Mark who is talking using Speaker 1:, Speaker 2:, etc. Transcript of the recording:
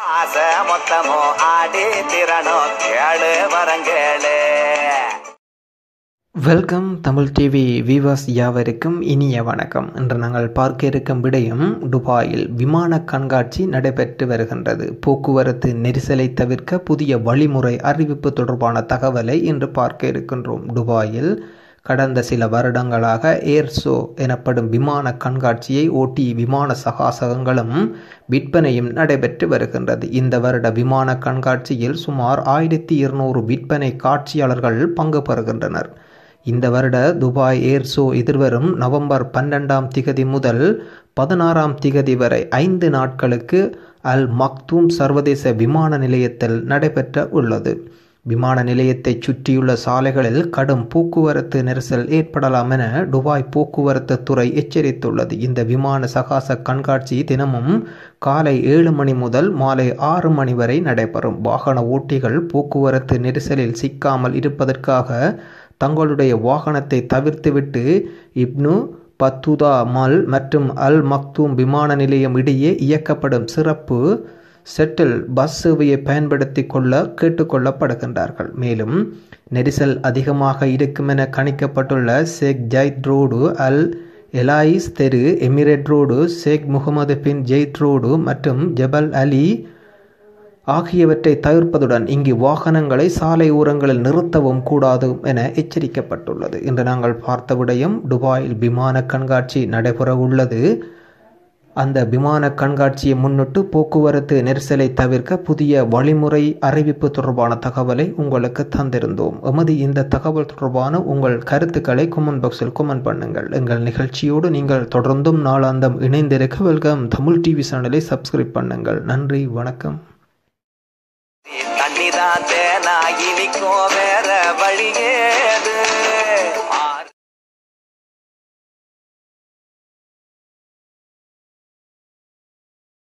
Speaker 1: ஆசை மொத்தமோ ஆடி திறனோ கேளு வரங்கேளு
Speaker 2: வெல்கம் தமிழ் டிவி விவாஸ் யாவருக்கும் இனிய வணக்கம் இன்று நாங்கள் பார்க்க இருக்கும் விடயம் துபாயில் விமான கண்காட்சி நடைபெற்று வருகின்றது போக்குவரத்து நெரிசலை தவிர்க்க புதிய வழிமுறை அறிவிப்பு தொடர்பான தகவலை இன்று பார்க்க இருக்கின்றோம் துபாயில் கடந்த சில வருடங்களாக ஏர் ஷோ எனப்படும் விமான கண்காட்சியை ஓட்டி விமான சகாசகங்களும் விற்பனையும் நடைபெற்று வருகின்றது இந்த வருட விமான கண்காட்சியில் சுமார் ஆயிரத்தி இருநூறு விற்பனை காட்சியாளர்கள் பங்கு பெறுகின்றனர் இந்த வருட துபாய் ஏர் ஷோ எதிர்வரும் நவம்பர் பன்னெண்டாம் திகதி முதல் பதினாறாம் திகதி வரை ஐந்து நாட்களுக்கு அல் மக்தூம் சர்வதேச விமான நிலையத்தில் நடைபெற்ற உள்ளது விமான நிலையத்தை சுற்றியுள்ள சாலைகளில் கடும் போக்குவரத்து நெரிசல் ஏற்படலாம் என துபாய் போக்குவரத்து துறை எச்சரித்துள்ளது இந்த விமான சகாச கண்காட்சி தினமும் காலை ஏழு மணி முதல் மாலை ஆறு மணி வரை நடைபெறும் வாகன ஓட்டிகள் போக்குவரத்து நெரிசலில் சிக்காமல் இருப்பதற்காக தங்களுடைய வாகனத்தை தவிர்த்துவிட்டு இப்னு பத்துதா மல் மற்றும் அல் மக்தூம் விமான நிலையம் இடையே இயக்கப்படும் சிறப்பு செட்டில் பஸ் சேவையை பயன்படுத்தி கொள்ள கேட்டுக்கொள்ளப்படுகின்றார்கள் மேலும் நெரிசல் அதிகமாக இருக்கும் என கணிக்கப்பட்டுள்ள ஷேக் ஜைத் ரோடு அல் எலாயிஸ் தெரு Emirate road Sheikh Mohammed bin Zayed road மற்றும் ஜபல் அலி ஆகியவற்றை தவிர்ப்பதுடன் இங்கு வாகனங்களை சாலை ஓரங்களில் நிறுத்தவும் கூடாது என எச்சரிக்கப்பட்டுள்ளது இன்று நாங்கள் பார்த்த விடயம் துபாயில் விமான கண்காட்சி நடைபெற உள்ளது அந்த விமான கண்காட்சியை முன்னிட்டு போக்குவரத்து நெரிசலை தவிர்க்க புதிய வழிமுறை அறிவிப்பு தொடர்பான தகவலை உங்களுக்கு தந்திருந்தோம் எமது இந்த தகவல் தொடர்பான உங்கள் கருத்துக்களை கமெண்ட் பாக்ஸில் கமெண்ட் பண்ணுங்கள் எங்கள் நிகழ்ச்சியோடு நீங்கள் தொடர்ந்தும் நாளாந்தம் இணைந்திருக்க வெல்கம் தமிழ் டிவி சேனலை சப்ஸ்கிரைப் பண்ணுங்கள் நன்றி வணக்கம்
Speaker 1: தண்ணிதான் தேனா இனிக்கும் வேற வழியேது